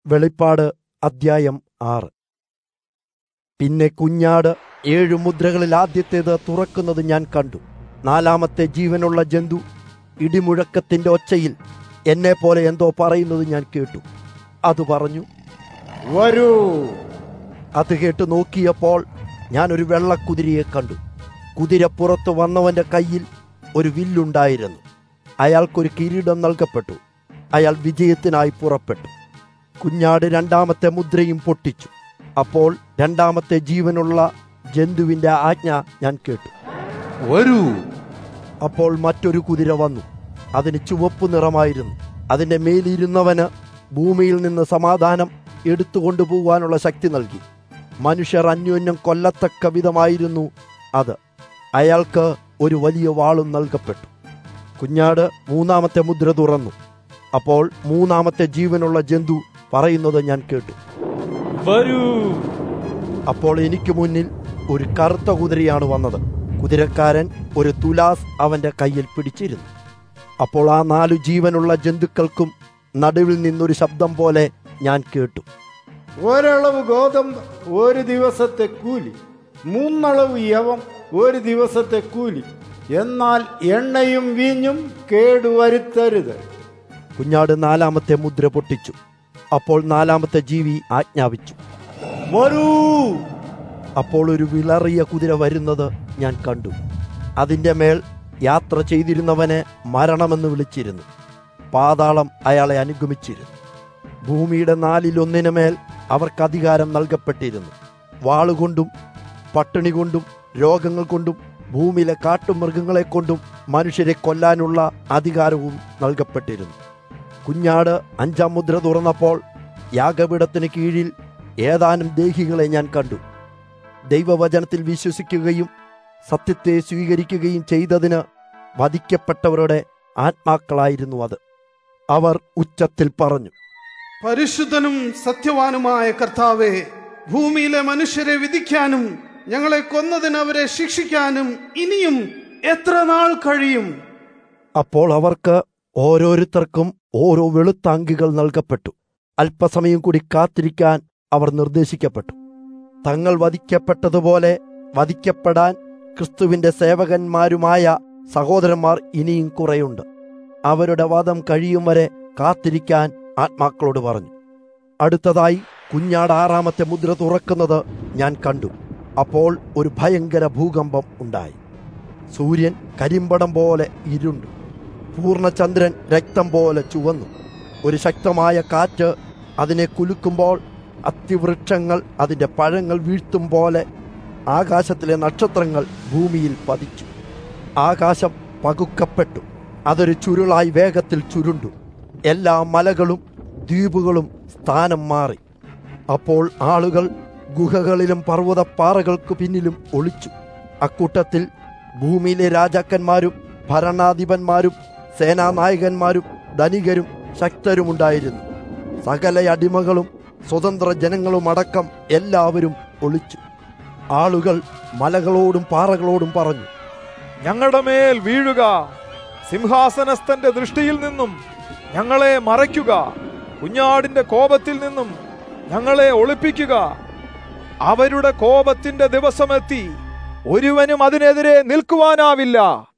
വെളിപ്പാട് അദ്ധ്യായം ആറ് പിന്നെ കുഞ്ഞാട് ഏഴു മുദ്രകളിൽ ആദ്യത്തേത് തുറക്കുന്നത് ഞാൻ കണ്ടു നാലാമത്തെ ജീവനുള്ള ജന്തു ഇടിമുഴക്കത്തിന്റെ ഒച്ചയിൽ എന്നെ പോലെ എന്തോ പറയുന്നത് ഞാൻ കേട്ടു അത് പറഞ്ഞു വരൂ അത് കേട്ട് നോക്കിയപ്പോൾ ഞാൻ ഒരു വെള്ളക്കുതിരയെ കണ്ടു കുതിരപ്പുറത്ത് വന്നവന്റെ കയ്യിൽ ഒരു വില്ലുണ്ടായിരുന്നു അയാൾക്കൊരു കിരീടം നൽകപ്പെട്ടു അയാൾ വിജയത്തിനായി പുറപ്പെട്ടു കുഞ്ഞാട് രണ്ടാമത്തെ മുദ്രയും പൊട്ടിച്ചു അപ്പോൾ രണ്ടാമത്തെ ജീവനുള്ള ജന്തുവിന്റെ ആജ്ഞ ഞാൻ കേട്ടു വരൂ അപ്പോൾ മറ്റൊരു കുതിര വന്നു അതിന് ചുവപ്പ് നിറമായിരുന്നു അതിന്റെ മേലിരുന്നവന് ഭൂമിയിൽ നിന്ന് സമാധാനം എടുത്തുകൊണ്ടുപോകാനുള്ള ശക്തി നൽകി മനുഷ്യർ അന്യോന്യം കൊല്ലത്തക്ക വിധമായിരുന്നു അത് അയാൾക്ക് ഒരു വലിയ വാളും നൽകപ്പെട്ടു കുഞ്ഞാട് മൂന്നാമത്തെ മുദ്ര തുറന്നു അപ്പോൾ മൂന്നാമത്തെ ജീവനുള്ള ജന്തു പറയുന്നത് ഞാൻ കേട്ടു വരൂ അപ്പോൾ എനിക്ക് മുന്നിൽ ഒരു കറുത്ത കുതിരയാണ് വന്നത് കുതിരക്കാരൻ ഒരു തുലാസ് അവന്റെ കയ്യിൽ പിടിച്ചിരുന്നു അപ്പോൾ ആ നാലു ജീവനുള്ള ജന്തുക്കൾക്കും നടുവിൽ നിന്നൊരു ശബ്ദം പോലെ ഞാൻ കേട്ടു ഒരളവ് ഗോതമ്പ് ഒരു ദിവസത്തെ കൂലി മൂന്നളവ് യവം ഒരു ദിവസത്തെ കൂലി എന്നാൽ എണ്ണയും വീഞ്ഞും കേടുവരുത്തരുത് കുഞ്ഞാട് നാലാമത്തെ മുദ്ര പൊട്ടിച്ചു അപ്പോൾ നാലാമത്തെ ജീവി ആജ്ഞാപിച്ചു വരൂ അപ്പോൾ ഒരു വിളറിയ കുതിര വരുന്നത് ഞാൻ കണ്ടു അതിന്റെ മേൽ യാത്ര ചെയ്തിരുന്നവനെ മരണമെന്ന് വിളിച്ചിരുന്നു പാതാളം അയാളെ അനുഗമിച്ചിരുന്നു ഭൂമിയുടെ നാലിലൊന്നിനു മേൽ അവർക്ക് അധികാരം നൽകപ്പെട്ടിരുന്നു വാളുകൊണ്ടും പട്ടിണി കൊണ്ടും രോഗങ്ങൾ കൊണ്ടും ഭൂമിയിലെ കാട്ടുമൃഗങ്ങളെ കൊണ്ടും മനുഷ്യരെ കൊല്ലാനുള്ള അധികാരവും നൽകപ്പെട്ടിരുന്നു കുഞ്ഞാട് അഞ്ചാം മുദ്ര തുറന്നപ്പോൾ യാഗപീഠത്തിന് കീഴിൽ ഏതാനും ദേഹികളെ ഞാൻ കണ്ടു ദൈവവചനത്തിൽ വിശ്വസിക്കുകയും സത്യത്തെ സ്വീകരിക്കുകയും ചെയ്തതിന് വധിക്കപ്പെട്ടവരുടെ ആത്മാക്കളായിരുന്നു അത് അവർ ഉച്ചത്തിൽ പറഞ്ഞു പരിശുദ്ധനും സത്യവാനുമായ കർത്താവെ ഭൂമിയിലെ മനുഷ്യരെ വിധിക്കാനും ഞങ്ങളെ കൊന്നതിന് അവരെ ശിക്ഷിക്കാനും ഇനിയും എത്ര നാൾ കഴിയും അപ്പോൾ അവർക്ക് ഓരോരുത്തർക്കും ഓരോ വെളുത്താങ്കികൾ നൽകപ്പെട്ടു അല്പസമയം കൂടി കാത്തിരിക്കാൻ അവർ നിർദ്ദേശിക്കപ്പെട്ടു തങ്ങൾ വധിക്കപ്പെട്ടതുപോലെ വധിക്കപ്പെടാൻ ക്രിസ്തുവിന്റെ സേവകന്മാരുമായ സഹോദരന്മാർ ഇനിയും കുറെയുണ്ട് അവരുടെ വധം കഴിയും വരെ കാത്തിരിക്കാൻ ആത്മാക്കളോട് പറഞ്ഞു അടുത്തതായി കുഞ്ഞാട് ആറാമത്തെ മുദ്ര തുറക്കുന്നത് ഞാൻ കണ്ടു അപ്പോൾ ഒരു ഭയങ്കര ഭൂകമ്പം ഉണ്ടായി സൂര്യൻ കരിമ്പടം പോലെ ഇരുണ്ടു പൂർണ്ണചന്ദ്രൻ രക്തം പോലെ ചുവന്നു ഒരു ശക്തമായ കാറ്റ് അതിനെ കുലുക്കുമ്പോൾ അത്തിവൃക്ഷങ്ങൾ അതിന്റെ പഴങ്ങൾ വീഴ്ത്തും പോലെ ആകാശത്തിലെ നക്ഷത്രങ്ങൾ ഭൂമിയിൽ പതിച്ചു ആകാശം പകുക്കപ്പെട്ടു അതൊരു ചുരുളായി വേഗത്തിൽ ചുരുണ്ടു എല്ലാ മലകളും ദ്വീപുകളും സ്ഥാനം മാറി അപ്പോൾ ആളുകൾ ഗുഹകളിലും പർവ്വതപ്പാറകൾക്ക് പിന്നിലും ഒളിച്ചു അക്കൂട്ടത്തിൽ ഭൂമിയിലെ രാജാക്കന്മാരും ഭരണാധിപന്മാരും സേനാനായകന്മാരും ധനികരും ശക്തരുമുണ്ടായിരുന്നു സകല അടിമകളും സ്വതന്ത്ര ജനങ്ങളും അടക്കം എല്ലാവരും ഒളിച്ചു ആളുകൾ മലകളോടും പാറകളോടും പറഞ്ഞു ഞങ്ങളുടെ മേൽ വീഴുക സിംഹാസനസ്ഥന്റെ ദൃഷ്ടിയിൽ നിന്നും ഞങ്ങളെ മറയ്ക്കുക കുഞ്ഞാടിന്റെ കോപത്തിൽ നിന്നും ഞങ്ങളെ ഒളിപ്പിക്കുക അവരുടെ കോപത്തിന്റെ ദിവസമെത്തി ഒരുവനും അതിനെതിരെ നിൽക്കുവാനാവില്ല